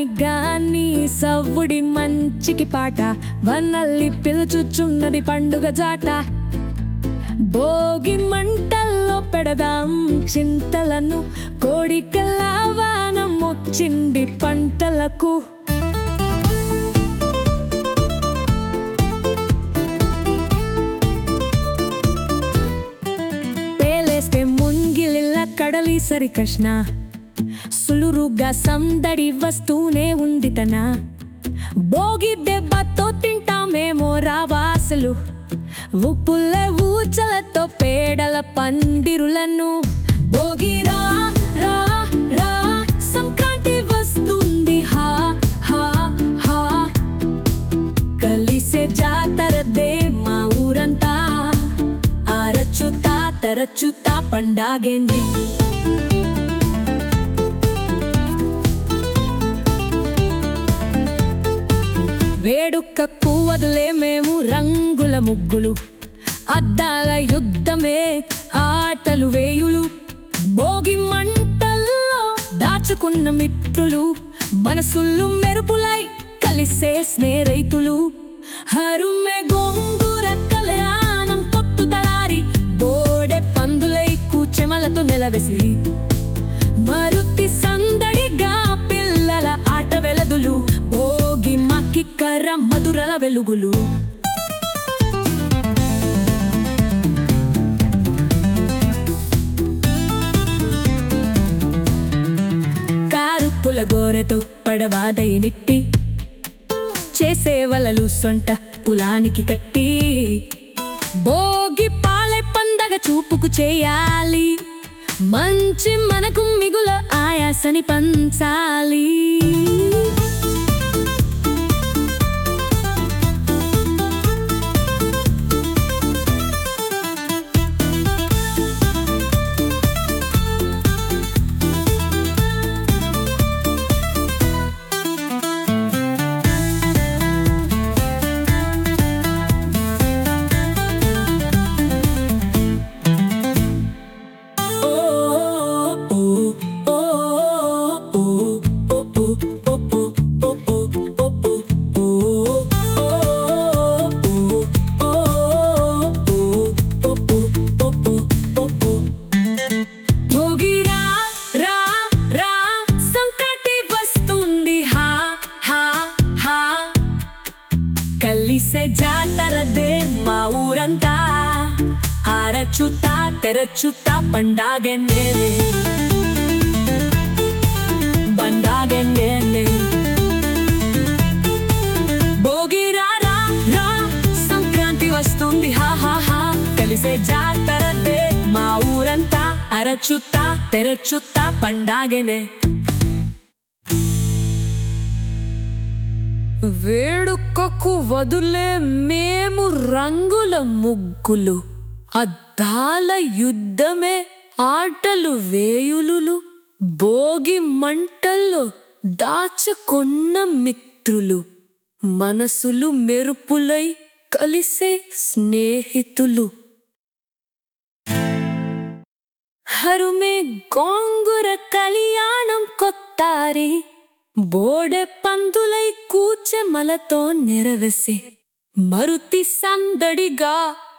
దానికి గాని సవ్వుడి మంచికి పాట వన్నల్లి పిలుచుచున్నది పండుగ జాట భోగి మంటల్లో పెడదాం చింతలను కోడికల వానం వచ్చింది పంటలకు పేలేస్తే ముంగిలిల్ల కడలి సరి కృష్ణ సులురుగా సందడి వస్తూనే ఉంది తన భోగి దెబ్బతో తింటామేమో రావాసలు ఉప్పుల ఊచలతో పేడల పందిరులను భోగి రా రా రా సంక్రాంతి వస్తుంది హా హా హా కలిసే జాతరదే మా ఊరంతా అరచుతా తరచుతా పండాగేంది వేడుకకు వదిలే మేము రంగుల ముగ్గులు అద్దాల యుద్ధమే ఆటలు వేయులు భోగి మంటల్లో దాచుకున్న మిత్రులు మనసులు మెరుపులై కలిసే స్నేహితులు హరుమె గోంగూర కళ్యాణం పొట్టు తలారి బోడె పందులై కూచెమలతో నిలవేసి మరుతి సందడిగా పిల్లల ఆట వెలదులు భోగి మక్కి కర్ర మధురల వెలుగులు కారు పులగోరెతో పడవాదై నిట్టి చేసే వలలు సొంట పులానికి కట్టి భోగి పాలె పండగ చూపుకు చేయాలి మంచి మనకు మిగుల ఆయాసని పంచాలి భోగి రా రా రా సంక్రాంతి వస్తుంది హా హా హా కలిసే జాతరదే మా ఊరంతా ఆరచుతా తెరచుతా పండాగెన్నేనే బండాగెన్నేనే భోగి రా రా రా సంక్రాంతి వస్తుంది హా హా హా కలిసే జాతరదే మా ఊరంతా అరచుతా తెరచుతా పండాగెనే వేడుకకు వదులే మేము రంగుల ముగ్గులు అద్దాల యుద్ధమే ఆటలు వేయులులు భోగి మంటల్లో దాచుకున్న మిత్రులు మనసులు మెరుపులై కలిసే స్నేహితులు హరుమే గోంగుర కళ్యాణం కొత్తారి బోడె పందులై కూచెమలతో నెరవేసి మరుతి సందడిగా